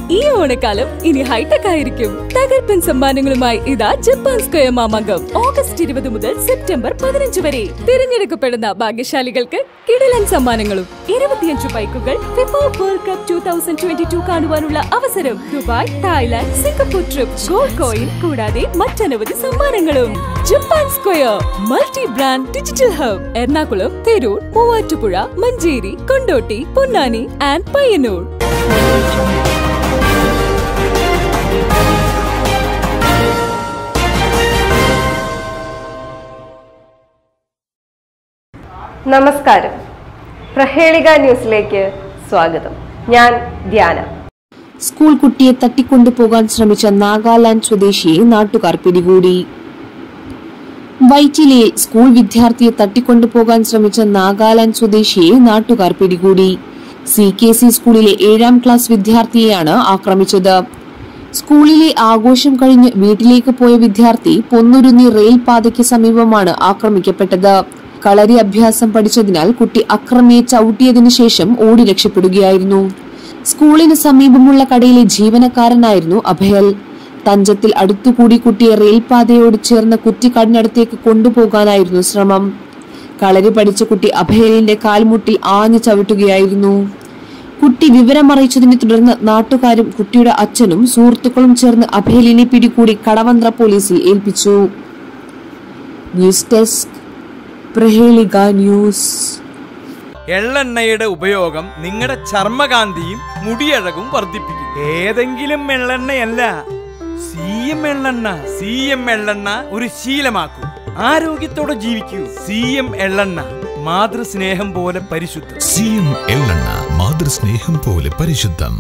ഈ ഓണക്കാലം ഇനി ഹൈടെക് ആയിരിക്കും തകർപ്പൻ സമ്മാനങ്ങളുമായി ഇതാ ജപ്പാൻ സ്ക്വയർ മാമാങ്കം ഓഗസ്റ്റ് ഇരുപത് മുതൽ സെപ്റ്റംബർ പതിനഞ്ച് വരെ തിരഞ്ഞെടുക്കപ്പെടുന്ന ഭാഗ്യശാലികൾക്ക് കിടിലൻ സമ്മാനങ്ങളും ഇരുപത്തിയഞ്ച് ബൈക്കുകൾ FIFA world cup two thousand twenty two കാണുവാനുള്ള അവസരം Dubai Thailand Singapore trip gold coin കൂടാതെ മറ്റനവധി സമ്മാനങ്ങളും Japan square multi brand digital hub Ernakulam Tirur Muvattupuzha Manjeri Kondotty Ponnani and Payyanur നമസ്കാരം പ്രഹേളിക ന്യൂസിലേക്ക് സ്വാഗതം ഞാൻ ധ്യാന സ്കൂൾ കുട്ടിയെ തട്ടിക്കൊണ്ടുപോകാൻ ശ്രമിച്ച നാഗാലാൻഡ് സ്വദേശിയെ നാട്ടുകാർ പിടികൂടി വൈറ്റിലെ സ്കൂൾ വിദ്യാർത്ഥിയെ തട്ടിക്കൊണ്ടുപോകാൻ ശ്രമിച്ച നാഗാലാൻഡ് സ്വദേശിയെ നാട്ടുകാർ പിടികൂടി സി കെ സി സ്കൂളിലെ ഏഴാം ക്ലാസ് വിദ്യാർത്ഥിയെയാണ് ആക്രമിച്ചത് സ്കൂളിലെ ആഘോഷം കഴിഞ്ഞ് വീട്ടിലേക്ക് പോയ വിദ്യാർത്ഥി പൊന്നുരുന്നി റെയിൽ പാതയ്ക്ക് സമീപമാണ് ആക്രമിക്കപ്പെട്ടത് കളരി അഭ്യാസം പഠിച്ചതിനാൽ കുട്ടി അക്രമിയെ ചവിട്ടിയതിനു ശേഷം ഓടി രക്ഷപ്പെടുകയായിരുന്നു സ്കൂളിന് സമീപമുള്ള കടയിലെ ജീവനക്കാരനായിരുന്നു അഭയൽ തഞ്ചത്തിൽ അടുത്തുകൂടി കുട്ടിയെ റെയിൽപാതയോട് ചേർന്ന കുറ്റിക്കാടിനടുത്തേക്ക് കൊണ്ടുപോകാനായിരുന്നു ശ്രമം കളരി പഠിച്ച കുട്ടി അഭയലിന്റെ കാൽമുട്ടിൽ ആഞ്ഞു ചവിട്ടുകയായിരുന്നു കുട്ടി വിവരമറിയിച്ചതിനെ തുടർന്ന് നാട്ടുകാരും കുട്ടിയുടെ അച്ഛനും സുഹൃത്തുക്കളും ചേർന്ന് അഭയലിനെ പിടികൂടി കടവന്ത്ര പോലീസിൽ ഏൽപ്പിച്ചു ന്യൂസ് ഡെസ്ക് പ്രഹേളിക ന്യൂസ് എള്ളെണ്ണയുടെ ഉപയോഗം നിങ്ങളുടെ ചർമ്മകാന്തിയും മുടിയഴകും വർദ്ധിപ്പിക്കും ഏതെങ്കിലും എള്ളെണ്ണയല്ല സി എം എള്ളെണ്ണ സി എം എള്ളെണ്ണ ഒരു ശീലമാക്കൂ ആരോഗ്യത്തോടെ ജീവിക്കൂ സി എം എള്ളെണ്ണ മാതൃസ്നേഹം പോലെ പരിശുദ്ധം സി എം എള്ളെണ്ണ മാതൃസ്നേഹം പോലെ പരിശുദ്ധം